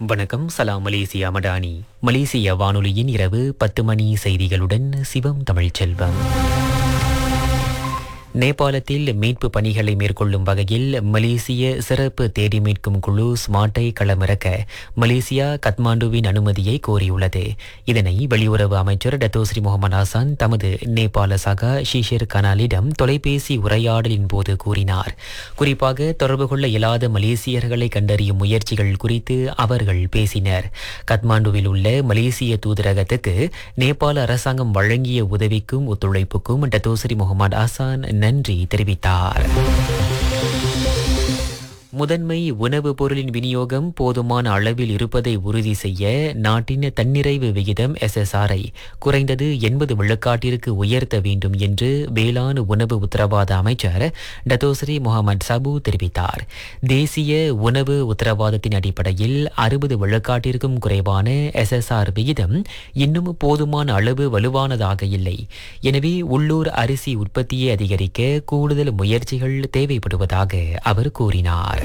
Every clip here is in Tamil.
வணக்கம் சலாம் மலேசியா மடானி மலேசிய வானொலியின் இரவு பத்து மணி செய்திகளுடன் சிவம் தமிழ்ச்செல்வம் நேபாளத்தில் மீட்பு பணிகளை மேற்கொள்ளும் வகையில் மலேசிய சிறப்பு தேடி மீட்கும் குழு ஸ்மார்ட்டை களமிறக்க மலேசியா கத்மாண்டுவின் அனுமதியை கோரியுள்ளது இதனை வெளியுறவு அமைச்சர் டத்தோஸ்ரீ முகமது ஹசான் தமது நேபாள சகா ஷிஷிர் கனாலிடம் தொலைபேசி உரையாடலின் போது கூறினார் குறிப்பாக தொடர்பு கொள்ள இயலாத மலேசியர்களை கண்டறியும் முயற்சிகள் குறித்து அவர்கள் பேசினர் கத்மாண்டுவில் உள்ள மலேசிய தூதரகத்துக்கு நேபாள அரசாங்கம் வழங்கிய உதவிக்கும் ஒத்துழைப்புக்கும் டத்தோஸ்ரீ முகமது ஹசான் நன்றி தெரிவித்தார் முதன்மை உணவுப் பொருளின் விநியோகம் போதுமான அளவில் இருப்பதை உறுதி செய்ய நாட்டின் தன்னிறைவு விகிதம் எஸ்எஸ்ஆரை குறைந்தது எண்பது விழுக்காட்டிற்கு உயர்த்த வேண்டும் என்று வேளாண் உணவு உத்தரவாத அமைச்சர் டத்தோஸ்ரீ முகமது சபு தெரிவித்தார் தேசிய உணவு உத்தரவாதத்தின் அடிப்படையில் அறுபது விழுக்காட்டிற்கும் குறைவான எஸ்எஸ்ஆர் விகிதம் இன்னும் போதுமான அளவு வலுவானதாக இல்லை எனவே உள்ளூர் அரிசி உற்பத்தியை அதிகரிக்க கூடுதல் முயற்சிகள் தேவைப்படுவதாக அவர் கூறினார்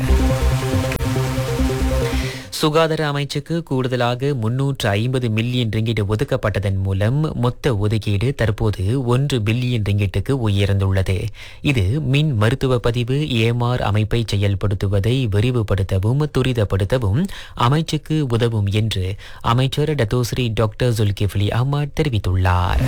சுகாதார அமைச்சுக்கு கூடுதலாக முன்னூற்று ஐம்பது மில்லியன் ரிங்கிட் ஒதுக்கப்பட்டதன் மூலம் மொத்த ஒதுக்கீடு தற்போது ஒன்று பில்லியன் ரிங்கிட்டுக்கு உயர்ந்துள்ளது இது மின் மருத்துவ பதிவு ஏமார் அமைப்பை செயல்படுத்துவதை விரிவுபடுத்தவும் துரிதப்படுத்தவும் அமைச்சுக்கு உதவும் என்று அமைச்சர் டத்தோஸ்ரீ டாக்டர் ஜுல்கிஃப்லி அஹ்மத் தெரிவித்துள்ளார்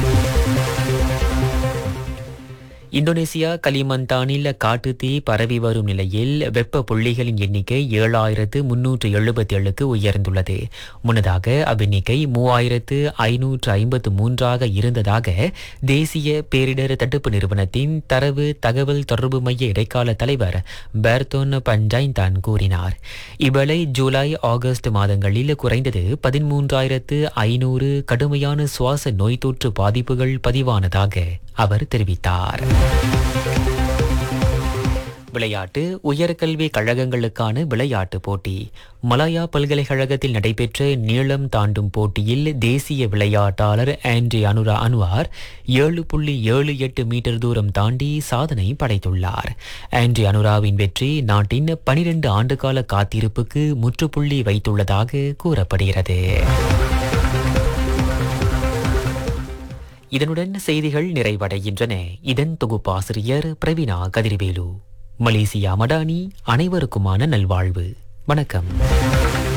இந்தோனேசியா கலிமந்தானில் காட்டுத்தீ பரவி வரும் நிலையில் வெப்ப புள்ளிகளின் எண்ணிக்கை ஏழாயிரத்து முன்னூற்று எழுபத்தி ஏழுக்கு உயர்ந்துள்ளது முன்னதாக அவ்வெண்ணிக்கை மூவாயிரத்து ஐநூற்று ஐம்பத்து மூன்றாக இருந்ததாக தேசிய பேரிடர் தடுப்பு நிறுவனத்தின் தரவு தகவல் தொடர்பு மைய இடைக்கால தலைவர் பேர்தோன் பஞ்சாய்தான் கூறினார் இவ்வேளை ஜூலை ஆகஸ்ட் மாதங்களில் குறைந்தது பதிமூன்றாயிரத்து ஐநூறு கடுமையான சுவாச நோய் தொற்று பாதிப்புகள் பதிவானதாக அவர் தெரிவித்தார் விளையாட்டு உயர்கல்வி கழகங்களுக்கான விளையாட்டு போட்டி மலாயா பல்கலைக்கழகத்தில் நடைபெற்ற நீளம் தாண்டும் போட்டியில் தேசிய விளையாட்டாளர் ஆண்ட்ரி அனுரா அன்வார் ஏழு புள்ளி ஏழு எட்டு மீட்டர் தூரம் தாண்டி சாதனை படைத்துள்ளார் ஆண்ட்ரி அனுராவின் வெற்றி நாட்டின் பனிரெண்டு ஆண்டுகால காத்திருப்புக்கு முற்றுப்புள்ளி வைத்துள்ளதாக கூறப்படுகிறது இதனுடன் செய்திகள் நிறைவடைகின்றன இதன் தொகுப்பாசிரியர் பிரவீனா கதிர்வேலு மலேசியா மடானி அனைவருக்குமான நல்வாழ்வு வணக்கம்